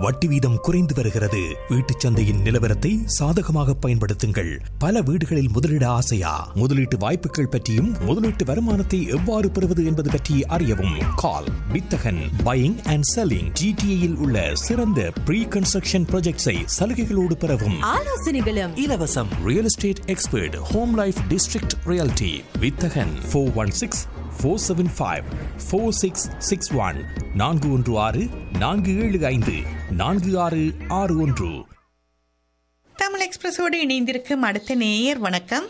வட்டி வீதம் குறைந்து வருகிறது வீட்டுச் சந்தையின் நிலவரத்தை சாதகமாக பயன்படுத்துங்கள் பல வீடுகளில் முதலீட ஆசையா முதலீட்டு வாய்ப்புகள் பற்றியும் முதலீட்டு வருமானத்தை எவ்வாறு பெறுவது என்பது பற்றி அறியவும் கால் வித்தகன் பையிங் அண்ட் செல்லிங் ஜிடிஏயில் உள்ள சிறந்த ப்ரீ கன்ஸ்ட்ரக்ஷன் ப்ராஜெக்ட்ஸை சலுகைகளோடு பெறவும் ஆலோசனைகளும் இலவசம் real estate expert home life district reality Vithagan four one six four seven five four six six one நான்கு ஒன்று ஆறு நான்கு ஏழு ஐந்து நான்கு ஆறு ஆறு ஒன்று தமிழ் எக்ஸ்பிரஸோடு இணைந்திருக்கும் அடுத்த நேயர் வணக்கம்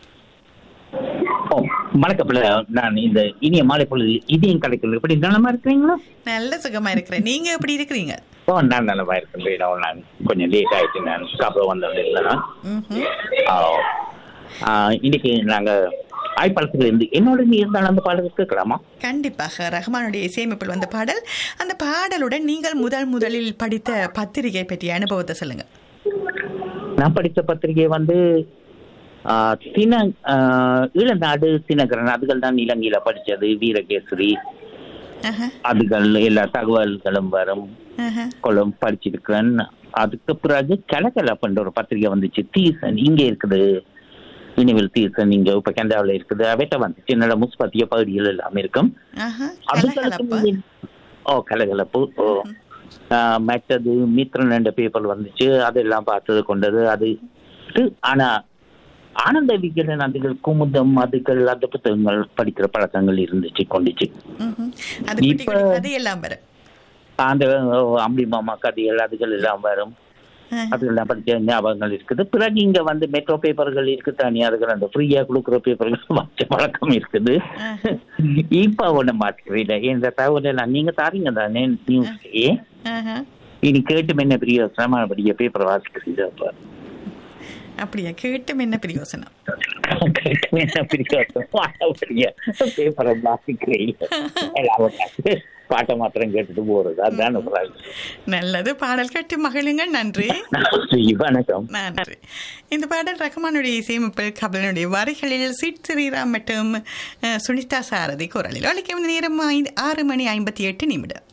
ஓ வணக்கம் பிள்ளை நான் இந்த இனிய மாலை பொழுது இதையும் கிடைக்கல எப்படி நலமா இருக்கிறீங்களா நல்ல சுகமா இருக்கிறேன் நீங்க எப்படி இருக்கிறீங்க ஓ நான் நலமா இருக்கேன் பிள்ளை. நான் கொஞ்சம் லேட் ஆயிட்டு நான் சாப்பிட வந்தது இல்லைனா ம்ஹும். இன்னைக்கு நாங்க ஆய்ப்பாளத்துல இருந்து என்னோட நீ இருந்தாலும் அந்த பாடல் கேட்கலாமா கண்டிப்பாக ரஹ்மானுடைய இசையமைப்பில் வந்த பாடல் அந்த பாடலுடன் நீங்கள் முதல் முதலில் படித்த பத்திரிகை பற்றிய அனுபவத்தை சொல்லுங்க நான் படித்த பத்திரிகை வந்து ஆ, தின ஆ, ஈழநாடு தினகரன் அதுகள் தான் இலங்கையில படிச்சது வீரகேசரி ஆஹா, அதுகள் எல்லா தகவல்களும் வரும் ஆஹா. கொள்ளும் படிச்சிருக்கிறேன் அதுக்கு பிறகு கலகலப்புன்ற ஒரு பத்திரிகை வந்துச்சு தீசன் இங்க இருக்குது இனிவில் தீசன் இங்க இப்ப கனடாவில் இருக்குது அவட்ட வந்துச்சு என்னோட முஸ்பத்திய பகுதிகள் எல்லாமே இருக்கும் ஆஹா, அதுகளுக்கு கலகலப்பு. முந்தி- ஓ கலகலப்பு ஓ ஆஹ், மற்றது மித்ரன் என்ற பேப்பர் வந்துச்சு அதெல்லாம் பார்த்தது கொண்டது அது இது, ஆனா ஆனந்த விகடன் அதுகள் குமுதம் அதுகள் அந்த புத்தகங்கள் படிக்கிற பழக்கங்கள் இருந்துச்சு கொண்டுச்சு ம்ஹும். அது குட்டி இப்ப- குட்டி கதையெல்லாம் வரும் அந்த அம்பி மாமா கதைகள் அதுகள் எல்லாம் வரும் ஆஹா. அதெல்லாம் படிச்ச ஞாபகங்கள் இருக்குது பிறகு இங்க வந்து மெட்ரோ பேப்பர்கள் இருக்கு தனி அதுகள் அந்த ஃப்ரீயா கொடுக்குற பேப்பர்கள் வச்ச பழக்கம் இருக்குது ஆஹா. இப்ப ஒண்ணு மாத்திக்கிறீங்க இந்த தகவல் எல்லாம் நீங்க தாரீங்க தானே நியூஸ் ஆஹா. இனி கேட்டு என்ன பெரிய சிரம பெரிய பேப்பர் வாசிக்கிறீங்க அப்ப அப்படியா கேட்டும் என்ன பிரயோசனம் கேட்டு என்ன பெரிய பேப்பரை வாசிக்கிறீங்க எல்லாம் பாட்டை மாத்திரம் கேட்டுட்டு போறது அதுதான் நல்லது பாடல் கேட்டு மகிழுங்க நன்றி வணக்கம் நன்றி இந்த பாடல் ரஹ்மானுடைய இசையமைப்பில் கபிலனுடைய வரிகளில் சிட் ஸ்ரீராம் மற்றும் அஹ், சுனிதா சாரதி குரலில் அழைக்க நேரம் ஐந்து ஆறு மணி ஐம்பத்தி எட்டு நிமிடம்